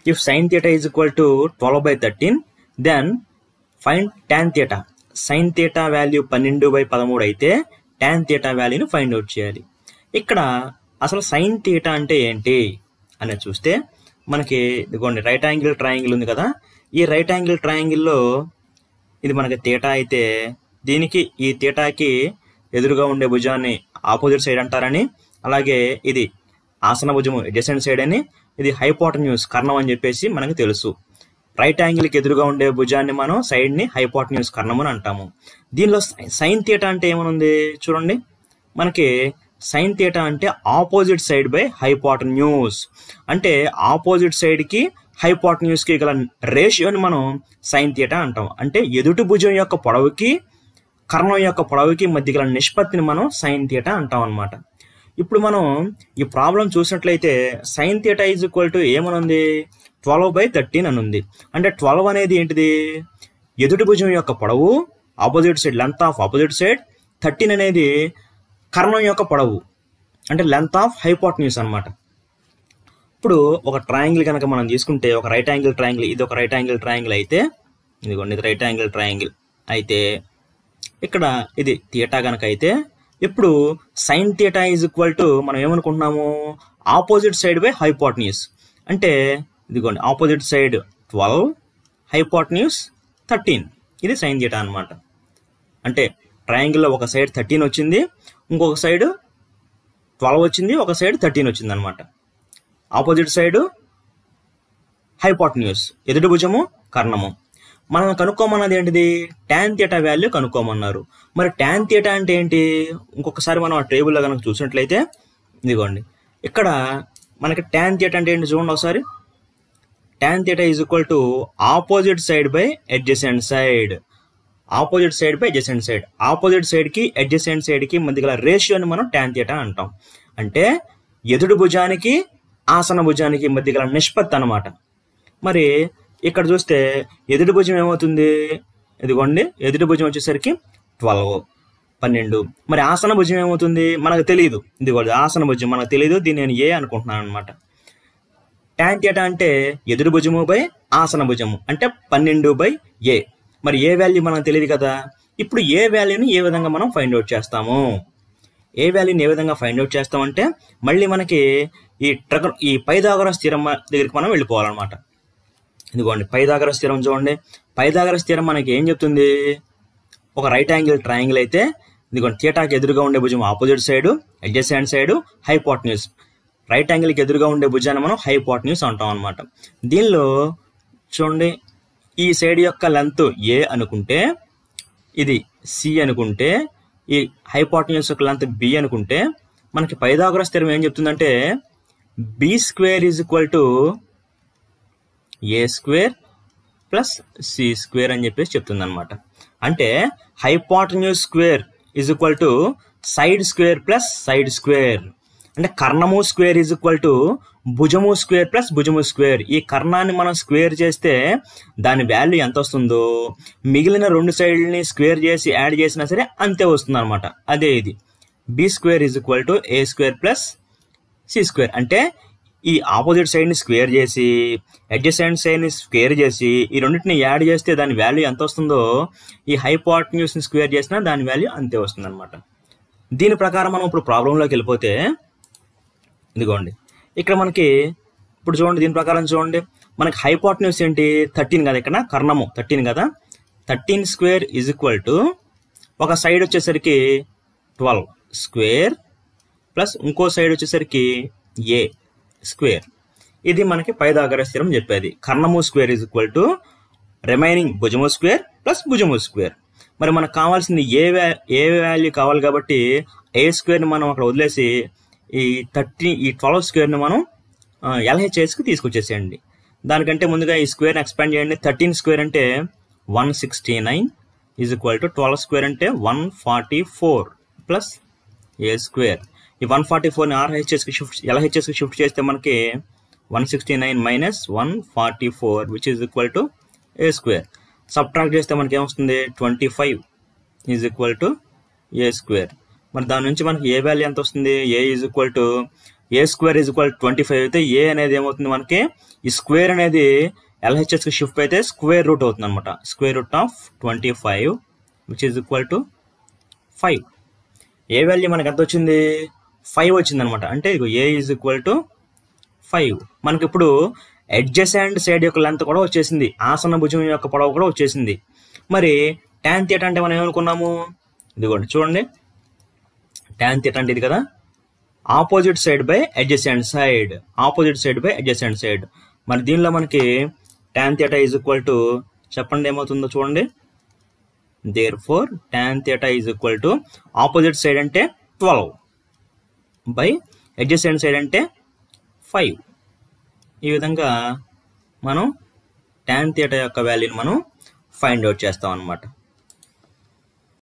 if sine theta is equal to twelve by thirteen then find tan theta sine theta value పన్నెండు by పదమూడు అయితే tan theta వాల్యూని find out చేయాలి ఇక్కడ అసలు సైన్ థీటా అంటే ఏంటి అనేది చూస్తే మనకి ఇదిగోండి రైట్ యాంగిల్ ట్రయాంగిల్ ఉంది కదా ఈ రైట్ యాంగిల్ ట్రయాంగిల్లో ఇది మనకి తీటా అయితే దీనికి ఈ తీటాకి ఎదురుగా ఉండే భుజాన్ని ఆపోజిట్ సైడ్ అంటారని అలాగే ఇది ఆసన భుజము డిసెంట్ సైడ్ అని ఇది హైపోటన్యూస్ కర్ణం అని చెప్పేసి మనకు తెలుసు రైట్ యాంగిల్కి ఎదురుగా ఉండే భుజాన్ని మనం సైడ్ని హైపోటన్యూస్ కర్ణం అని అంటాము దీనిలో సైన్ థియేటా అంటే ఏమనుంది చూడండి మనకి సైన్ థియేటా అంటే ఆపోజిట్ సైడ్ బై హైపోటన్యూస్ అంటే ఆపోజిట్ సైడ్కి హైపోటన్యూస్కి గల రేషియోని మనం సైన్ థియేటా అంటాం అంటే ఎదుటి భుజం యొక్క పొడవుకి కర్ణం యొక్క పొడవుకి మధ్య గల నిష్పత్తిని మనం సైన్ థియేటా అంటాం అనమాట ఇప్పుడు మనం ఈ ప్రాబ్లం చూసినట్లయితే sine theta is equal to ఏమనుంది ట్వెల్వ్ బై థర్టీన్ అని ఉంది అంటే ట్వెల్వ్ అనేది ఏంటిది ఎదుటి భుజం యొక్క పొడవు opposite side length of opposite side thirteen అనేది కర్ణం యొక్క పొడవు అంటే లెంత్ ఆఫ్ హైపోటన్యూస్ అనమాట ఇప్పుడు ఒక ట్రయాంగిల్ కనుక మనం తీసుకుంటే ఒక రైట్ యాంగిల్ ట్రయాంగిల్ ఇది ఒక రైట్ యాంగిల్ ట్రయాంగిల్ అయితే ఇదిగోండి ఇది రైట్ యాంగిల్ ట్రయాంగిల్ అయితే ఇక్కడ ఇది థియేటా కనుక అయితే ఇప్పుడు sine theta is equal to మనం ఏమనుకుంటున్నాము ఆపోజిట్ సైడ్ బై హైపోటన్యూస్ అంటే ఇదిగోండి opposite side twelve hypotenuse thirteen ఇది సైన్ థియేటా అనమాట అంటే ట్రయాంగిల్లో ఒక సైడ్ థర్టీన్ వచ్చింది ఇంకొక సైడ్ ట్వెల్వ్ వచ్చింది ఒక సైడ్ థర్టీన్ వచ్చింది అనమాట ఆపోజిట్ సైడ్ హైపోటన్యూస్ ఎదుటి భుజము కర్ణము మనం కనుక్కోమన్నది ఏంటిది ట్యాన్ థియేటా వాల్యూ కనుక్కోమన్నారు మరి ట్యాన్ థియేటా అంటే ఏంటి ఇంకొకసారి మనం ఆ టేబుల్లో కనుక చూసినట్లయితే ఇదిగోండి ఇక్కడ మనకి ట్యాన్ థియేటా అంటే ఏంటి చూడండి ఒకసారి tan theta is equal to opposite side by adjacent side opposite side by adjacent side opposite సైడ్కి అడ్జసెంట్ సైడ్కి మధ్య గల రేషియోని మనం ట్యాన్ థియేటా అంటాం అంటే ఎదుటి భుజానికి ఆసన భుజానికి మధ్య గల నిష్పత్తి అనమాట మరి ఇక్కడ చూస్తే ఎదుటి భుజం ఏమవుతుంది ఇదిగోండి ఎదుటి భుజం వచ్చేసరికి ట్వెల్వ్ పన్నెండు మరి ఆసన భుజం ఏమవుతుంది మనకు తెలియదు ఇదిగోండి ఆసన భుజం మనకు తెలియదు దీన్ని నేను ఏ అనుకుంటున్నాను అనమాట ట్యాన్ థియేటా అంటే ఎదురు భుజము బై ఆసన భుజము అంటే పన్నెండు బై ఏ మరి ఏ వాల్యూ మనకు తెలియదు కదా ఇప్పుడు ఏ వాల్యూని ఏ విధంగా మనం ఫైండ్ అవుట్ చేస్తాము ఏ వాల్యూని ఏ విధంగా ఫైండ్ అవుట్ చేస్తామంటే మళ్ళీ మనకి ఈ ట్రగ ఈ పైదాగర స్థిరం దగ్గరికి మనం వెళ్ళిపోవాలన్నమాట ఇదిగోండి పైదాగర స్థిరం చూడండి పైదాగర స్థిరం మనకి ఏం చెప్తుంది ఒక రైట్ యాంగిల్ ట్రయాంగిల్ అయితే ఇదిగోండి థియేటాకి ఎదురుగా ఉండే భుజం opposite side adjacent side hypotenuse right యాంగిల్కి ఎదురుగా ఉండే భుజాన్ని మనం హైపోటన్యూస్ అంటాం అనమాట దీనిలో చూడండి ఈ సైడ్ యొక్క లెంత్ ఏ అనుకుంటే ఇది సి అనుకుంటే ఈ హైపోటన్యూస్ యొక్క లెంత్ బి అనుకుంటే మనకి పైదాగర స్థిరం ఏం చెప్తుందంటే B square is equal to A square plus C square అని చెప్పేసి చెప్తుంది అనమాట అంటే hypotenuse square is equal to side square plus side square అంటే కర్ణము స్క్వేర్ ఈజ్ ఈక్వల్ టు భుజము స్క్వేర్ ప్లస్ భుజము స్క్వేర్ ఈ కర్ణాన్ని మనం స్క్వేర్ చేస్తే దాని వాల్యూ ఎంత వస్తుందో మిగిలిన రెండు సైడ్ని స్క్వేర్ చేసి యాడ్ చేసినా సరే అంతే వస్తుంది అనమాట అదే ఇది B square is equal to A square plus C square అంటే ఈ ఆపోజిట్ సైడ్ని స్క్వేర్ చేసి అడ్జసెంట్ సైడ్ని స్క్వేర్ చేసి ఈ రెండింటిని యాడ్ చేస్తే దాని వాల్యూ ఎంత వస్తుందో ఈ హైపోటన్యూస్ని స్క్వేర్ చేసినా దాని వాల్యూ అంతే వస్తుంది అనమాట దీని ప్రకారం మనం ఇప్పుడు ప్రాబ్లంలోకి వెళ్ళిపోతే ఇదిగోండి ఇక్కడ మనకి ఇప్పుడు చూడండి దీని ప్రకారం చూడండి మనకి హైపోటన్యూస్ ఏంటి థర్టీన్ కదా ఇక్కడ కర్ణము థర్టీన్ కదా thirteen square is equal to ఒక సైడ్ వచ్చేసరికి ట్వెల్వ్ స్క్వేర్ ప్లస్ ఇంకో సైడ్ వచ్చేసరికి ఏ స్క్వేర్ ఇది మనకి పైదాగర స్థిరం చెప్పేది కర్ణము square is equal to remaining భుజము స్క్వేర్ ప్లస్ భుజము స్క్వేర్ మరి మనకు కావాల్సింది ఏ వ్యా ఏ వాల్యూ కావాలి కాబట్టి ఏ స్క్వేర్ని మనం అక్కడ వదిలేసి ఈ థర్టీ ఈ ట్వెల్వ్ స్క్వేర్ని మనం ఎల్హెచ్ఎస్కి తీసుకొచ్చేసేయండి దానికంటే ముందుగా ఈ స్క్వేర్ని ఎక్స్పాండ్ చేయండి థర్టీన్ స్క్వేర్ అంటే one sixty nine is equal to twelve square అంటే one forty four plus A square ఈ వన్ ఫార్టీ ఫోర్ని ఆర్హెచ్ఎస్కి షిఫ్ట్ ఎల్హెచ్ఎస్కి షిఫ్ట్ చేస్తే మనకి one sixty nine minus one forty four which is equal to A square subtract చేస్తే మనకి ఏమొస్తుంది twenty five is equal to A square మరి దాని నుంచి మనకి ఏ వాల్యూ ఎంత వస్తుంది A is equal to A square is equal twenty five అయితే ఏ అనేది ఏమవుతుంది మనకి ఈ స్క్వేర్ అనేది LHS కి షిఫ్ట్ అయితే స్క్వేర్ రూట్ అవుతుంది అనమాట square root of twenty five which is equal to five A value మనకి ఎంత వచ్చింది ఫైవ్ వచ్చింది అనమాట అంటే ఇగో A is equal to five మనకి ఇప్పుడు అడ్జసెంట్ సైడ్ యొక్క లెంత్ కూడా వచ్చేసింది ఆసన భుజం యొక్క పొడవు కూడా వచ్చేసింది మరి ట్యాన్ థియేటర్ అంటే మనం ఏమనుకున్నాము ఇదిగోండి చూడండి ట్యాన్ థియేటర్ అంటే ఇది కదా opposite side by adjacent side opposite side by adjacent side మరి దీనిలో మనకి tan theta is equal to చెప్పండి ఏమవుతుందో చూడండి therefore tan theta is equal to opposite side అంటే ట్వెల్వ్ బై అడ్జసెంట్ సైడ్ అంటే ఫైవ్ ఈ విధంగా మనం ట్యాన్ థియేటర్ యొక్క వాల్యూని మనం ఫైండ్ అవుట్ చేస్తాం అన్నమాట